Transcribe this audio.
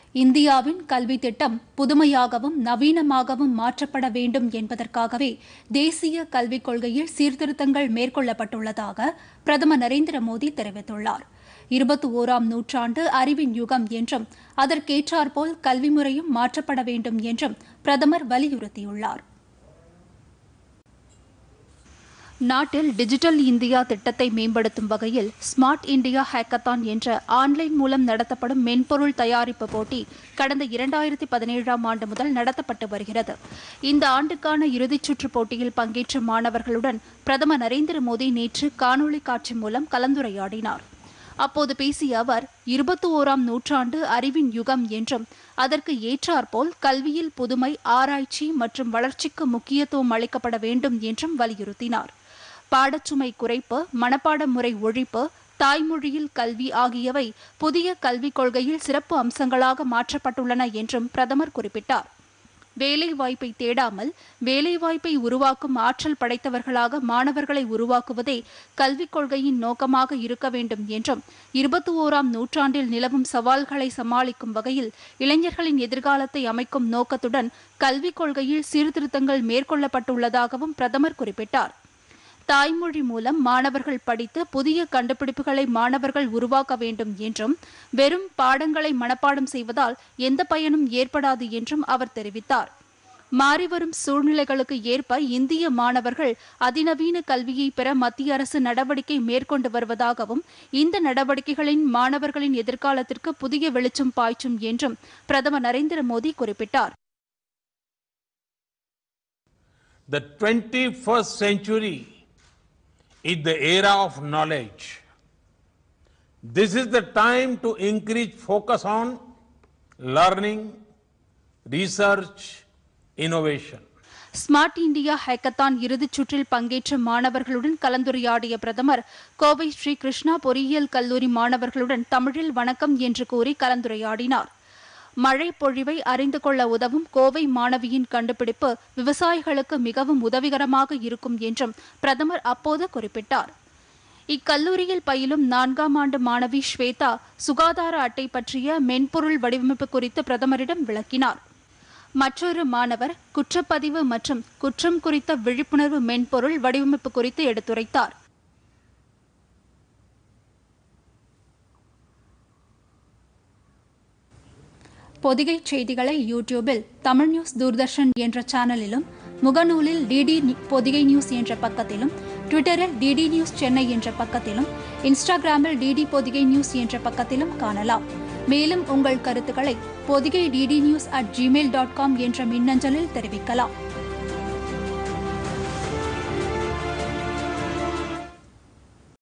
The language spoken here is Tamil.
இந்தியாவின் கல்வி திட்டம் புதுமையாகவும் நவீனமாகவும் மாற்றப்பட வேண்டும் என்பதற்காகவே தேசிய கல்விக் கொள்கையில் சீர்திருத்தங்கள் மேற்கொள்ளப்பட்டுள்ளதாக பிரதமர் நரேந்திர மோடி தெரிவித்துள்ளார் இருபத்தி ஓராம் நூற்றாண்டு அறிவின் யுகம் என்றும் அதற்கேற்றாற்போல் கல்வி முறையும் மாற்றப்பட வேண்டும் என்றும் பிரதமர் வலியுறுத்தியுள்ளார் நாட்டில் டிஜிட்டல் இந்தியா திட்டத்தை மேம்படுத்தும் வகையில் ஸ்மார்ட் இந்தியா ஹேக்கத்தான் என்ற ஆன்லைன் மூலம் நடத்தப்படும் மென்பொருள் தயாரிப்பு போட்டி கடந்த இரண்டாயிரத்தி பதினேழாம் ஆண்டு முதல் நடத்தப்பட்டு வருகிறது இந்த ஆண்டுக்கான இறுதிச் சுற்று போட்டியில் பங்கேற்ற மாணவர்களுடன் பிரதமர் நரேந்திர மோடி நேற்று காணொலி காட்சி மூலம் கலந்துரையாடினார் அப்போது பேசிய அவர் இருபத்தி ஓராம் நூற்றாண்டு அறிவின் யுகம் என்றும் அதற்கு ஏற்றாற்போல் கல்வியில் புதுமை ஆராய்ச்சி மற்றும் வளர்ச்சிக்கு முக்கியத்துவம் அளிக்கப்பட வேண்டும் என்றும் வலியுறுத்தினார் பாடச்சுமை குறைப்பு மனப்பாட முறை ஒழிப்பு தாய்மொழியில் கல்வி ஆகியவை புதிய கல்விக் கொள்கையில் சிறப்பு அம்சங்களாக மாற்றப்பட்டுள்ளன என்றும் பிரதமர் குறிப்பிட்டார் வேலைவாய்ப்பை தேடாமல் வேலைவாய்ப்பை உருவாக்கும் ஆற்றல் படைத்தவர்களாக மாணவர்களை உருவாக்குவதே கல்விக் கொள்கையின் நோக்கமாக இருக்க வேண்டும் என்றும் இருபத்தி ஓராம் நூற்றாண்டில் நிலவும் சவால்களை சமாளிக்கும் வகையில் இளைஞர்களின் எதிர்காலத்தை அமைக்கும் நோக்கத்துடன் கல்விக் கொள்கையில் சீர்திருத்தங்கள் மேற்கொள்ளப்பட்டுள்ளதாகவும் பிரதமர் குறிப்பிட்டார் தாய்மொழி மூலம் மாணவர்கள் படித்து புதிய கண்டுபிடிப்புகளை மாணவர்கள் உருவாக்க வேண்டும் என்றும் வெறும் பாடங்களை மனப்பாடம் செய்வதால் எந்த பயனும் ஏற்படாது என்றும் அவர் தெரிவித்தார் மாறிவரும் சூழ்நிலைகளுக்கு ஏற்ப இந்திய மாணவர்கள் அதிநவீன கல்வியை பெற மத்திய அரசு நடவடிக்கை மேற்கொண்டு வருவதாகவும் இந்த நடவடிக்கைகளின் மாணவர்களின் எதிர்காலத்திற்கு புதிய வெளிச்சம் பாய்ச்சும் என்றும் பிரதமர் நரேந்திர மோடி குறிப்பிட்டார் The 21st century is the era of knowledge. This is the time to increase focus on learning, research, innovation. Smart India hackathon இறுதிச் சுற்றில் பங்கேற்ற மாணவர்களுடன் கலந்துரையாடிய பிரதமர் கோவை ஸ்ரீ கிருஷ்ணா பொறியியல் கல்லூரி மாணவர்களுடன் தமிழில் வணக்கம் என்று கூறி கலந்துரையாடினார் மழை பொழிவை அறிந்து கொள்ள உதவும் கோவை மாணவியின் கண்டுபிடிப்பு விவசாயிகளுக்கு மிகவும் உதவிகரமாக இருக்கும் என்றும் பிரதமர் அப்போது குறிப்பிட்டார் இக்கல்லூரியில் பயிலும் நான்காம் ஆண்டு மாணவி ஸ்வேதா சுகாதார அட்டை பற்றிய மென்பொருள் வடிவமைப்பு குறித்து பிரதமரிடம் விளக்கினார் மற்றொரு மாணவர் குற்றப்பதிவு மற்றும் குற்றம் குறித்த விழிப்புணர்வு மென்பொருள் வடிவமைப்பு குறித்து எடுத்துரைத்தார் பொதிகை செய்திகளை யூடியூபில் தமிழ் நியூஸ் தூர்தர்ஷன் என்ற சேனலிலும் முகநூலில் டிடி பொதிகை நியூஸ் என்ற பக்கத்திலும் ட்விட்டரில் டிடி நியூஸ் சென்னை என்ற பக்கத்திலும் இன்ஸ்டாகிராமில் டிடி பொதிகை நியூஸ் என்ற பக்கத்திலும் காணலாம் மேலும் உங்கள் கருத்துக்களை Podhigai DD news at Gmail dot com என்ற மின்னஞ்சலில் தெரிவிக்கலாம்